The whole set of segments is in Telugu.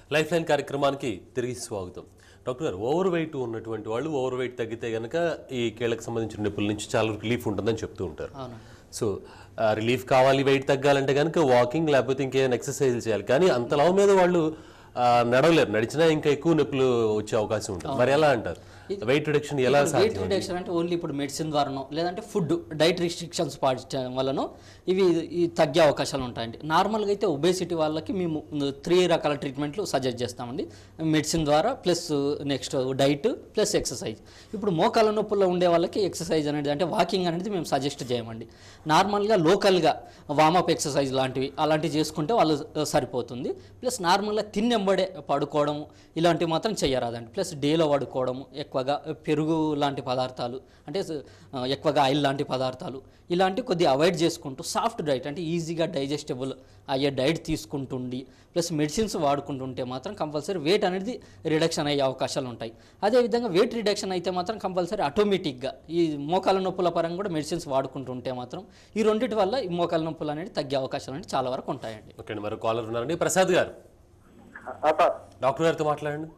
లైఫ్ లైన్ కార్యక్రమానికి తిరిగి స్వాగతం డాక్టర్ గారు ఓవర్ వెయిట్ ఉన్నటువంటి వాళ్ళు ఓవర్ వెయిట్ తగ్గితే కనుక ఈ కీళ్ళకి సంబంధించిన నొప్పుల నుంచి చాలా రిలీఫ్ ఉంటుందని చెప్తూ ఉంటారు అవును సో రిలీఫ్ కావాలి వెయిట్ తగ్గాలంటే కనుక వాకింగ్ లేకపోతే ఇంకేమైనా ఎక్సర్సైజ్ చేయాలి కానీ అంత లావు మీద వాళ్ళు ఆ, నడవలేరు నడిచినా ఇంకా ఎక్కువ నొప్పులు వచ్చే అవకాశం ఉంటుంది మరి ఎలా అంటారు వెయిట్ రిడక్షన్ ఎలా వెయిట్ సాధ్యం రిడక్షన్ అంటే ఓన్లీ ఇప్పుడు మెడిసిన్ ద్వారానో లేదంటే ఫుడ్ డైట్ రిస్ట్రిక్షన్స్ పాటించడం వల్లనో ఇవి ఈ తగ్గే అవకాశాలు ఉంటాయండి నార్మల్గా అయితే ఒబేసిటీ వాళ్ళకి మేము త్రీ రకాల ట్రీట్మెంట్లు సజెస్ట్ చేస్తామండి మెడిసిన్ ద్వారా plus next diet plus exercise ఇప్పుడు మోకాల నొప్పుల్లో ఉండే వాళ్ళకి ఎక్సర్సైజ్ అనేది అంటే వాకింగ్ అనేది మేము సజెస్ట్ చేయమండి నార్మల్గా లోకల్గా వామప్ ఎక్సర్సైజ్ లాంటివి అలాంటివి చేసుకుంటే వాళ్ళు ఆ, సరిపోతుంది ప్లస్ నార్మల్గా తిన్నెంబడే పడుకోవడం ఇలాంటివి మాత్రం చేయరాదండి ప్లస్ డేలో పడుకోవడం ఎక్కువగా పెరుగు లాంటి పదార్థాలు అంటే ఆ, ఎక్కువగా ఆయిల్ లాంటి పదార్థాలు ఇలాంటివి కొద్దిగా అవాయిడ్ చేసుకుంటూ సాఫ్ట్ డైట్ అంటే ఈజీగా డైజెస్టబుల్ అయ్యే డైట్ తీసుకుంటుండి ప్లస్ మెడిసిన్స్ వాడుకుంటుంటే మాత్రం కంపల్సరీ వెయిట్ అనేది రిడక్షన్ అయ్యే అవకాశాలు ఉంటాయి అదేవిధంగా వెయిట్ రిడక్షన్ అయితే మాత్రం కంపల్సరీ ఆటోమేటిక్గా ఈ మోకాల నొప్పుల పరంగా కూడా మెడిసిన్స్ వాడుకుంటుంటే మాత్రం ఈ రెండింటి వల్ల ఈ మోకాల నొప్పులు అనేది తగ్గే అవకాశాలు అనేది చాలా వరకు ఉంటాయండి ఓకే అండి మరి కాలర్ ఉన్నారండి ప్రసాద్ గారు సార్ డాక్టర్ గారితో మాట్లాడండి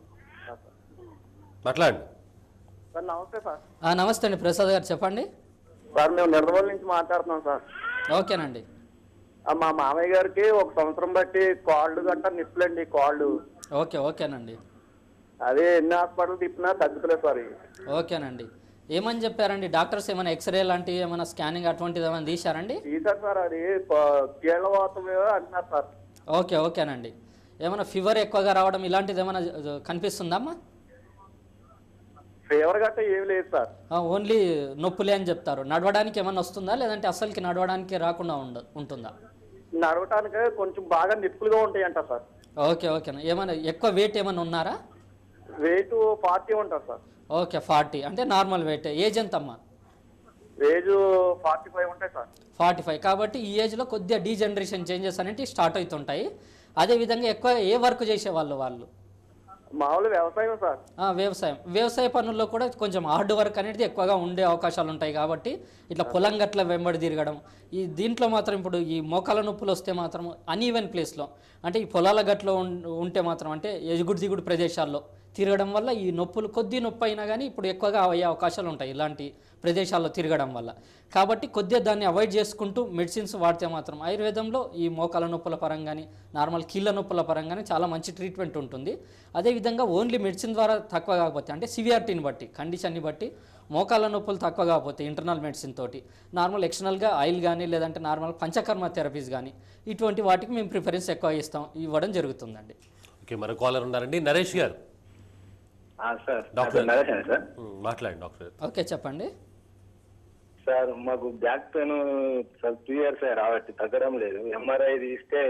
మాట్లాడండి సార్ నమస్తే సార్ ఆ, నమస్తే అండి ప్రసాద్ గారు చెప్పండి సార్ మేము నిర్మల్ నుంచి మాట్లాడుతున్నాం సార్ ఓకేనండి ఆ, మా మామయ్య గారికి ఒక సంవత్సరం బట్టి కాళ్ళు గట్ట నిప్పులండి కాళ్ళు ఓకే ఓకేనండి అదే ఎన్ని హాస్పిటల్ తిప్పినా తగ్గుతలేదు సార్ ఇవి. ఓకేనండి ఏమని చెప్పారండి డాక్టర్స్ ఏమైనా ఎక్స్రే లాంటివి ఏమైనా స్కానింగ్ అటువంటిది ఏమైనా తీశారండి తీసారు సార్ అది ప- కీళ్ళ వాతం ఏదో అంటున్నారు సార్ ఓకే ఓకేనండి ఏమైనా ఫీవర్ ఎక్కువగా రావడం ఇలాంటిది ఏమైనా జ- జ- కనిపిస్తుందమ్మా ఫీవర్ గట్ట ఏమి లేదు సార్ ఆ, ఓన్లీ నొప్పులే అని చెప్తారు నడవడానికి ఏమైనా వస్తుందా లేదంటే అస్సలకి నడవడానికి రాకుండా ఉండ ఉంటుందా నడవటానికి కొంచెం బాగా నిప్పులుగా ఉంటాయంట సార్ ఓకే ఓకేనా ఏమైనా ఎక్కువ వెయిట్ ఏమైనా ఉన్నారా వెయిట్ ఫార్టీ ఉంటుంది సార్ ఓకే ఫార్టీ అంటే నార్మల్ వెయిట్ ఏజ్ ఎంతమ్మా ఏజ్ ఫార్టీ ఫైవ్ ఉంటాయి సార్ ఫార్టీ ఫైవ్ కాబట్టి ఈ ఏజ్లో కొద్దిగా డీజనరేషన్ చేంజెస్ అనేవి స్టార్ట్ అవుతుంటాయి అదేవిధంగా ఎక్కువ ఏ వర్క్ చేసేవాళ్ళు వాళ్ళు మామూలు వ్యవసాయం సార్ ఆ, వ్యవసాయం వ్యవసాయ పనుల్లో కూడా కొంచెం హార్డ్ వర్క్ అనేది ఎక్కువగా ఉండే అవకాశాలు ఉంటాయి కాబట్టి ఇట్లా పొలం గట్ల వెంబడి తిరగడం ఈ దీంట్లో మాత్రం ఇప్పుడు ఈ మోకాల నొప్పులు వస్తే మాత్రం అన్ఈవెన్ ప్లేస్లో అంటే ఈ పొలాల గట్లో ఉం- ఉంటే మాత్రం అంటే ఎగుడు దిగుడు ప్రదేశాల్లో తిరగడం వల్ల ఈ నొప్పులు కొద్ది నొప్పి అయినా కానీ ఇప్పుడు ఎక్కువగా అయ్యే అవకాశాలు ఉంటాయి ఇలాంటి ప్రదేశాల్లో తిరగడం వల్ల కాబట్టి కొద్దిగా దాన్ని అవాయిడ్ చేసుకుంటూ మెడిసిన్స్ వాడితే మాత్రం ఆయుర్వేదంలో ఈ మోకాల నొప్పుల పరంగాని నార్మల్ కీళ్ళ నొప్పుల పరంగానే చాలా మంచి ట్రీట్మెంట్ ఉంటుంది అదేవిధంగా ఓన్లీ మెడిసిన్ ద్వారా తక్కువ కాకపోతే అంటే సివియారిటీని బట్టి కండిషన్ని బట్టి మోకాల నొప్పులు తక్కువ కాకపోతే ఇంటర్నల్ మెడిసిన్ తోటి నార్మల్ ఎక్స్టర్నల్గా ఆయిల్ కానీ లేదంటే నార్మల్ పంచకర్మ థెరపీస్ కానీ ఇటువంటి వాటికి మేము ప్రిఫరెన్స్ ఎక్కువ ఇస్తాం ఇవ్వడం జరుగుతుందండి ఓకే మరి కాలర్ ఉన్నారండి నరేష్ గారు సార్ డాక్టర్. నరేష్ అండి సార్ ఉమ్, మాట్లాడండి డాక్టర్ గారు ఓకే చెప్పండి సార్ మాకు back pain sir two years రావట్టి తగ్గడం లేదు ఎంఆర్ఐ తీస్తే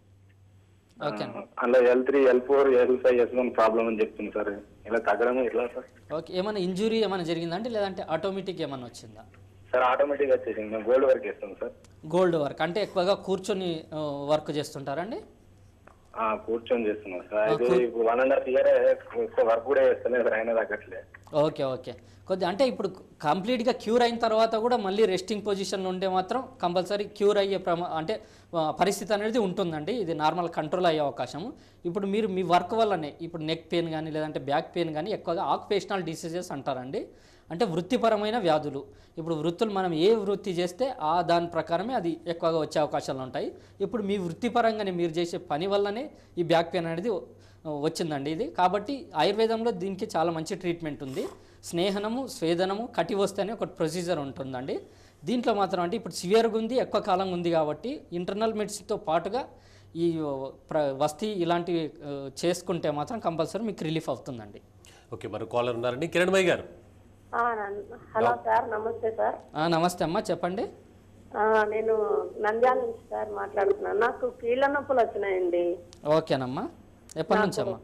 ఓకే అందులో L three L four L five S one problem అని చెప్తుంది సార్ ఇలా తగ్గడం ఎట్లా సార్ ఓకే ఏమైనా ఇంజురీ ఏమైనా జరిగిందంటే లేదంటే ఆటోమేటిక్ ఏమైనా వచ్చిందా సార్ ఆటోమేటిక్ వచ్చేసింది మేము గోల్డ్ వర్క్ చేస్తాం సార్ గోల్డ్ వర్క్ అంటే ఎక్కువగా కూర్చొని వర్క్ చేస్తుంటారండి ఆ, కూర్చొని చేస్తున్నాం సార్ ఇది ఇప్పుడు వన్ అండ్ హాఫ్ ఇయర్ ఎక్కువ వర్క్ కూడా చేస్తలేదు సార్ అయినా తగ్గట్లే ఓకే ఓకే కొద్ది అంటే ఇప్పుడు కంప్లీట్గా క్యూర్ అయిన తర్వాత కూడా మళ్ళీ రెస్టింగ్ పొజిషన్లో ఉంటే మాత్రం కంపల్సరీ క్యూర్ అయ్యే ప్రమా అంటే ఆ, పరిస్థితి అనేది ఉంటుందండి ఇది నార్మల్ కంట్రోల్ అయ్యే అవకాశము ఇప్పుడు మీరు మీ వర్క్ వల్లనే ఇప్పుడు నెక్ పెయిన్ కానీ లేదంటే బ్యాక్ పెయిన్ కానీ ఎక్కువగా ఆక్యుపేషనల్ డిసీజెస్ అంటారండి అంటే వృత్తిపరమైన వ్యాధులు ఇప్పుడు వృత్తులు మనం ఏ వృత్తి చేస్తే ఆ దాని ప్రకారమే అది ఎక్కువగా వచ్చే అవకాశాలు ఉంటాయి ఇప్పుడు మీ వృత్తిపరంగానే మీరు చేసే పని వల్లనే ఈ బ్యాక్ పెయిన్ అనేది వచ్చిందండి ఇది కాబట్టి ఆయుర్వేదంలో దీనికి చాలా మంచి ట్రీట్మెంట్ ఉంది స్నేహనము స్వేదనము కటివస్తు అనే ఒక ప్రొసీజర్ ఉంటుందండి దీంట్లో మాత్రం అంటే ఇప్పుడు సివియర్గా ఉంది ఎక్కువ కాలం ఉంది కాబట్టి ఇంటర్నల్ మెడిసిన్తో పాటుగా ఈ ప్ర వస్తీ ఇలాంటివి ఆ, చేసుకుంటే మాత్రం కంపల్సరీ మీకు రిలీఫ్ అవుతుందండి ఓకే మరి కాలర్ ఉన్నారండి కిరణ్మయ్య గారు ఆ, నన్- హలో సార్ నమస్తే సార్ ఆ, నమస్తే అమ్మా చెప్పండి ఆ, నేను నంద్యాల నుంచి సార్ మాట్లాడుతున్నాను నాకు కీళ్ళ నొప్పులు వచ్చినాయండి ఓకేనమ్మా ఎప్పటి నుంచి అమ్మా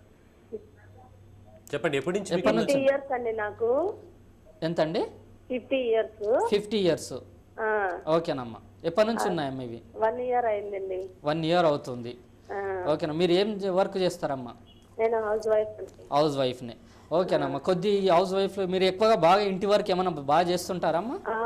చెప్పండి ఎప్పటి నుంచి మీకు ఎప్పటి నుంచి ఫిఫ్టీ ఇయర్స్ అండి నాకు ఎంతండి ఫిఫ్టీ ఇయర్స్ ఫిఫ్టీ ఇయర్స్ ఓకేనమ్మా ఎప్పటి నుంచి ఉన్నాయమ్మా ఇవి వన్ ఇయర్ అయిందండి వన్ ఇయర్ అవుతుంది ఆ, ఓకేనా మీరు ఏం వర్క్ చేస్తారమ్మా నేను హౌస్ వైఫ్ అండి హౌస్ వైఫ్ని ఓకేనమ్మా కొద్ది హౌస్ వైఫ్ మీరు ఎక్కువగా బాగా ఇంటి వరకు ఏమైనా బాగా చేస్తుంటారమ్మా ఆ,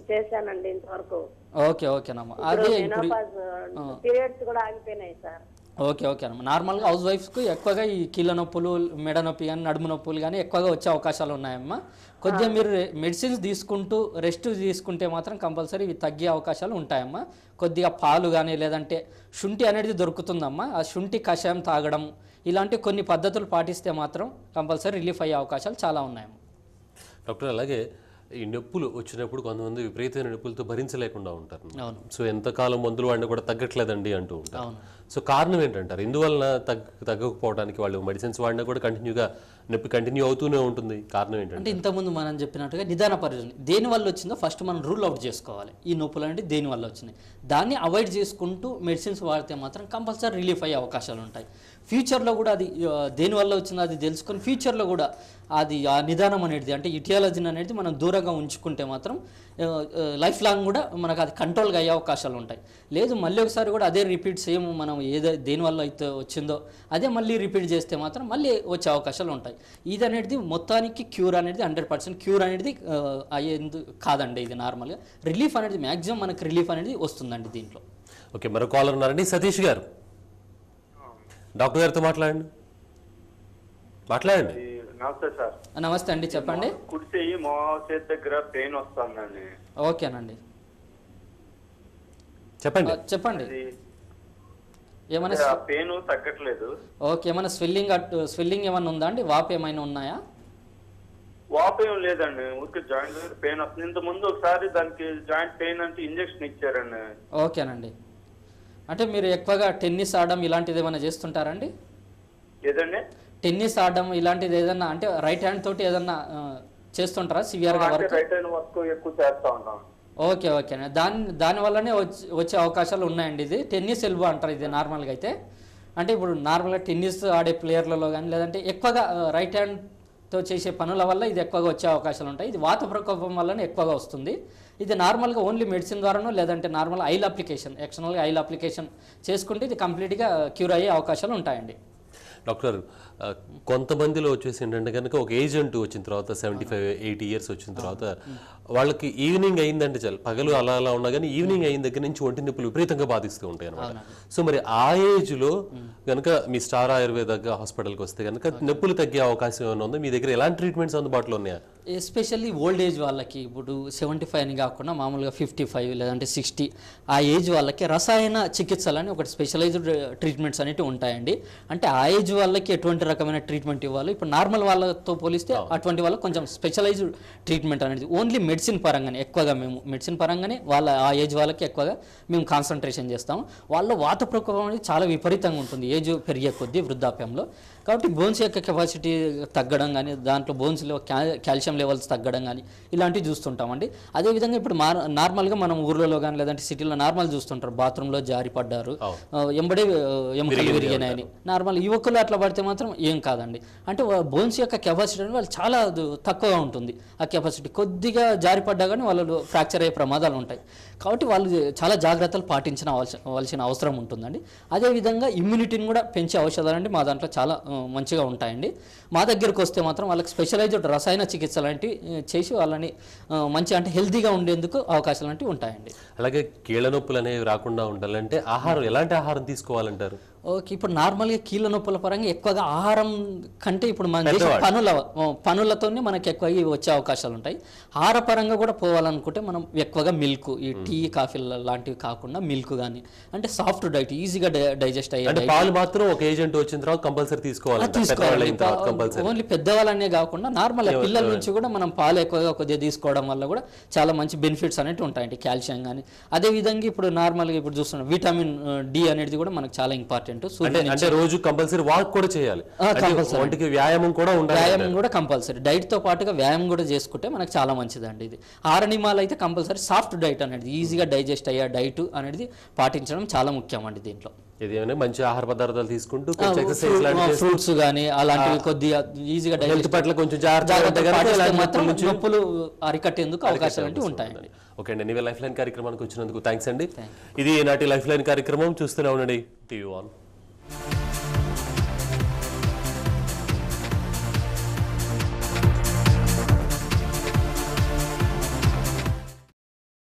చేశానండి ఇంతవరకు ఓకే ఓకేనమ్మా అదే ఇప్పుడు మెనోపాజ్ పీరియడ్స్ కూడా ఆగిపోయినాయి సార్ ఓకే ఓకే అన్న నార్మల్గా హౌస్ వైఫ్స్కి ఎక్కువగా ఈ కీళ్ళ నొప్పులు మెడ నొప్పి కానీ నడుము నొప్పులు కానీ ఎక్కువగా వచ్చే అవకాశాలు ఉన్నాయమ్మా కొద్దిగా మీరు మెడిసిన్స్ తీసుకుంటూ రెస్ట్ తీసుకుంటే మాత్రం కంపల్సరీ ఇవి తగ్గే అవకాశాలు ఉంటాయమ్మా కొద్దిగా పాలు కానీ లేదంటే శుంఠి అనేది దొరుకుతుందమ్మా ఆ శుంఠి కషాయం తాగడం ఇలాంటి కొన్ని పద్ధతులు పాటిస్తే మాత్రం కంపల్సరీ రిలీఫ్ అయ్యే అవకాశాలు చాలా ఉన్నాయమ్మా డాక్టర్ అలాగే ఈ నొప్పులు వచ్చినప్పుడు కొంతమంది విపరీతమైన నొప్పులతో భరించలేకుండా ఉంటారు అవును. సో ఎంతకాలం మందులు వాడినా కూడా తగ్గట్లేదండి అంటూ ఉంటారు అవును. సో కారణం ఏంటంటారు ఎందువలన తగ్గ తగ్గకపోవడానికి వాళ్ళు మెడిసిన్స్ వాడినా కూడా కంటిన్యూగా నొప్పి కంటిన్యూ అవుతూనే ఉంటుంది కారణం ఏంటంటే అంటే ఇంతకుముందు మనం చెప్పినట్టుగా నిదాన పరిశోధన దేని వల్ల వచ్చిందో ఫస్ట్ మనం రూల్ అవుట్ చేసుకోవాలి ఈ నొప్పులు అంటే దేని వల్ల వచ్చినాయి దాన్ని అవాయిడ్ చేసుకుంటూ మెడిసిన్స్ వాడితే మాత్రం కంపల్సరీ రిలీఫ్ అయ్యే అవకాశాలు ఉంటాయి ఫ్యూచర్లో కూడా అది ఆ, దేని వల్ల వచ్చిందో అది తెలుసుకొని ఫ్యూచర్లో కూడా అది ఆ నిదానం అనేది అంటే ఇటియాలజీని అనేది మనం దూరంగా ఉంచుకుంటే మాత్రం లైఫ్ లాంగ్ కూడా మనకు అది కంట్రోల్గా అయ్యే అవకాశాలు ఉంటాయి లేదు మళ్ళీ ఒకసారి కూడా అదే రిపీట్ సేమ్ మనం ఏదో దేని వల్ల అయితే వచ్చిందో అదే మళ్ళీ రిపీట్ చేస్తే మాత్రం మళ్ళీ వచ్చే అవకాశాలు ఉంటాయి ఇది అనేది మొత్తానికి క్యూర్ అనేది హండ్రెడ్ పర్సెంట్ క్యూర్ అనేది ఆ, అయ్యేందు కాదండి ఇది నార్మల్గా రిలీఫ్ అనేది మ్యాక్సిమం మనకి రిలీఫ్ అనేది వస్తుందండి దీంట్లో ఓకే మరో కాలర్ ఉన్నారండి సతీష్ గారు డాక్టర్ గారితో మాట్లాడండి మాట్లాడండి నమస్తే సార్ నమస్తే అండి చెప్పండి కుడి చెయ్యి మో చేతి దగ్గర పెయిన్ వస్తుందండి ఓకేనండి చెప్పండి ఆ, చెప్పండి అది ఏమైనా ఆ పెయిన్ తగ్గట్లేదు ఓకే ఏమైనా స్వెల్లింగ్ అటు స్వెల్లింగ్ ఏమైనా ఉందా అండి వాపు ఏమైనా ఉన్నాయా వాపు ఏం లేదండి ఊరికి జాయింట్ దగ్గర పెయిన్ వస్తుంది ఇంత ముందు ఒకసారి దానికి జాయింట్ పెయిన్ అంటే ఇంజక్షన్ ఇచ్చారండి ఓకేనండి అంటే మీరు ఎక్కువగా టెన్నిస్ ఆడడం ఇలాంటిది ఏమైనా చేస్తుంటారండి ఏదండి టెన్నిస్ ఆడడం ఇలాంటిది ఏదన్నా అంటే రైట్ హ్యాండ్ తోటి ఏదన్నా ఆ, చేస్తుంటారా సివియర్గా అంటే వర్క్ రైట్ హ్యాండ్ వర్క్ ఎక్కువ చేస్తా ఉంటాం ఓకే ఓకే దాని దాని వల్లనే వచ్చి వచ్చే అవకాశాలు ఉన్నాయండి ఇది టెన్నిస్ ఎల్బో అంటారు ఇది నార్మల్గా అయితే అంటే ఇప్పుడు నార్మల్గా టెన్నిస్ ఆడే ప్లేయర్లలో కానీ లేదంటే ఎక్కువగా రైట్ హ్యాండ్తో చేసే పనుల వల్ల ఇది ఎక్కువగా వచ్చే అవకాశాలు ఉంటాయి ఇది వాత ప్రకోపం వల్లనే ఎక్కువగా వస్తుంది ఇది నార్మల్గా ఓన్లీ మెడిసిన్ ద్వారానో లేదంటే నార్మల్ ఐల్ అప్లికేషన్ ఎక్స్టర్నల్గా ఐల్ అప్లికేషన్ చేసుకుంటే ఇది కంప్లీట్గా క్యూర్ అయ్యే అవకాశాలు ఉంటాయండి డాక్టర్ ఆ, కొంతమందిలో వచ్చేసి ఏంటంటే కనుక ఒక ఏజ్ అంటూ వచ్చిన తర్వాత సెవెంటీ ఫైవ్ ఎయిటీ ఇయర్స్ వచ్చిన తర్వాత వాళ్ళకి ఈవినింగ్ అయిందంటే చాలు పగలు అలా అలా ఉన్నా కానీ ఈవినింగ్ అయిన దగ్గర నుంచి ఒంటి నొప్పులు విపరీతంగా బాధిస్తూ ఉంటాయి అనమాట సో మరి ఆ ఏజ్ లో కనుక మీ స్టార్ ఆయుర్వేద హాస్పిటల్కి వస్తే కనుక నొప్పులు తగ్గే అవకాశం ఏమైనా ఉందా మీ దగ్గర ఎలాంటి ట్రీట్మెంట్స్ అందుబాటులో ఉన్నాయా ఎస్పెషల్లీ ఓల్డ్ ఏజ్ వాళ్ళకి ఇప్పుడు సెవెంటీ ఫైవ్ అని కాకుండా మామూలుగా ఫిఫ్టీ ఫైవ్ లేదంటే సిక్స్టీ ఆ ఏజ్ వాళ్ళకి రసాయన చికిత్సలు అని ఒకటి స్పెషలైజ్డ్ ట్రీట్మెంట్స్ అనేవి ఉంటాయండి అంటే ఆ ఏజ్ వాళ్ళకి ఎటువంటి రకమైన ట్రీట్మెంట్ ఇవ్వాలి ఇప్పుడు నార్మల్ వాళ్ళతో పోలిస్తే అటువంటి వాళ్ళకి కొంచెం స్పెషలైజ్డ్ ట్రీట్మెంట్ అనేది ఓన్లీ మెడిసిన్ పరంగానే ఎక్కువగా మేము మెడిసిన్ పరంగానే వాళ్ళ ఆ ఏజ్ వాళ్ళకి ఎక్కువగా మేము కాన్సన్ట్రేషన్ చేస్తాం వాళ్ళ వాత ప్రకోపం అనేది చాలా విపరీతంగా ఉంటుంది ఏజ్ పెరిగే కొద్దీ వృద్ధాప్యంలో కాబట్టి బోన్స్ యొక్క కెపాసిటీ తగ్గడం కానీ దాంట్లో బోన్స్లో కాల్షియం లెవెల్స్ తగ్గడం కానీ ఇలాంటివి చూస్తుంటామండి అదేవిధంగా ఇప్పుడు మా నార్మల్గా మనం ఊర్లలో కానీ లేదంటే సిటీలో నార్మల్ చూస్తుంటారు బాత్రూంలో జారి పడ్డారు ఆ, ఎంబడే ఆ, ఎముకలు విరిగినాయని నార్మల్ యువకులు అట్లా పడితే మాత్రం ఏం కాదండి అంటే బోన్స్ యొక్క కెపాసిటీ అనేది వాళ్ళు చాలా దు- తక్కువగా ఉంటుంది ఆ కెపాసిటీ కొద్దిగా జారి పడ్డా కానీ వాళ్ళు ఫ్రాక్చర్ అయ్యే ప్రమాదాలు ఉంటాయి కాబట్టి వాళ్ళు చాలా జాగ్రత్తలు పాటించిన అవస- అవలసిన అవసరం ఉంటుందండి అదేవిధంగా ఇమ్యూనిటీని కూడా పెంచే ఔషధాలు అండి మా దాంట్లో చాలా ఆ, మంచిగా ఉంటాయండి మా దగ్గరకు వస్తే మాత్రం వాళ్ళకి స్పెషలైజ్డ్ రసాయన చికిత్స లాంటివి ఆ, చేసి వాళ్ళని ఆ, మంచి అంటే హెల్తీగా ఉండేందుకు అవకాశాలు లాంటివి ఉంటాయండి అలాగే కీళ్ళ నొప్పులు అనేవి రాకుండా ఉండాలంటే ఆహారం ఎలాంటి ఆహారం తీసుకోవాలంటారు ఓకే ఇప్పుడు నార్మల్గా కీళ్ళ నొప్పుల పరంగా ఎక్కువగా ఆహారం కంటే ఇప్పుడు మనం చేసే పనుల ఆ, పనులతోనే మనకి ఎక్కువ ఇవి వచ్చే అవకాశాలు ఉంటాయి ఆహార పరంగా కూడా పోవాలనుకుంటే మనం ఎక్కువగా మిల్క్ ఈ టీ కాఫీ లాంటివి కాకుండా మిల్క్ కానీ అంటే సాఫ్ట్ డైట్ ఈజీగా డైజెస్ట్ అయ్యే అంటే diet. పాలు మాత్రం ఒక ఏజెంట్ వచ్చిన తర్వాత కంపల్సరీ తీసుకోవాలి తీసుకోవాలి అయిన తర్వాత కంపల్సరీ ఓన్లీ పెద్దవాళ్ళనే కాకుండా నార్మల్ పిల్లల నుంచి కూడా మనం పాలు ఎక్కువగా కొద్దిగా తీసుకోవడం వల్ల కూడా చాలా మంచి బెనిఫిట్స్ అనేవి ఉంటాయండి కాల్షియం కానీ అదే విధంగా ఇప్పుడు నార్మల్గా ఇప్పుడు చూస్తున్నాం విటమిన్ డి అనేది కూడా మనకు చాలా ఇంపార్టెంట్ అంటే సూర్యుని అంటే రోజు కంపల్సరీ వాక్ కూడా చేయాలి ఆ, అంటే compulsory. ఒంటికి వ్యాయామం కూడా ఉండాలి వ్యాయామం కూడా కంపల్సరీ డైట్తో పాటుగా వ్యాయామం కూడా చేసుకుంటే మనకు చాలా మంచిదండి ఇది ఆరణిమాలు అయితే కంపల్సరీ సాఫ్ట్ డైట్ అనేది ఈజీగా డైజెస్ట్ అయ్యే డైట్ అనేది పాటించడం చాలా ముఖ్యం అండి దీంట్లో ఇది ఏమైనా మంచి ఆహార పదార్థాలు తీసుకుంటూ కొంచెం ఎక్సర్సైజ్ లాంటివి చేస్తూ ఫ్రూట్స్ కానీ అలాంటివి కొద్దిగా ఈజీగా హెల్త్ డైజెస్ట్ పట్ల కొంచెం జాగ్రత్తగా ఉంటే జాగ్రత్తగా కనుక పాటిస్తే ఇలాంటి మాత్రం నొప్పుల నుంచి నొప్పులు అరికట్టేందుకు అవకాశాలు అంటూ ఉంటాయండి ఓకే అండి నీవే లైఫ్ లైన్ కార్యక్రమానికి వచ్చినందుకు థ్యాంక్స్ అండి ఇది నాటి లైఫ్ లైన్ కార్యక్రమం చూస్తూనే ఉండండి టీవీ వన్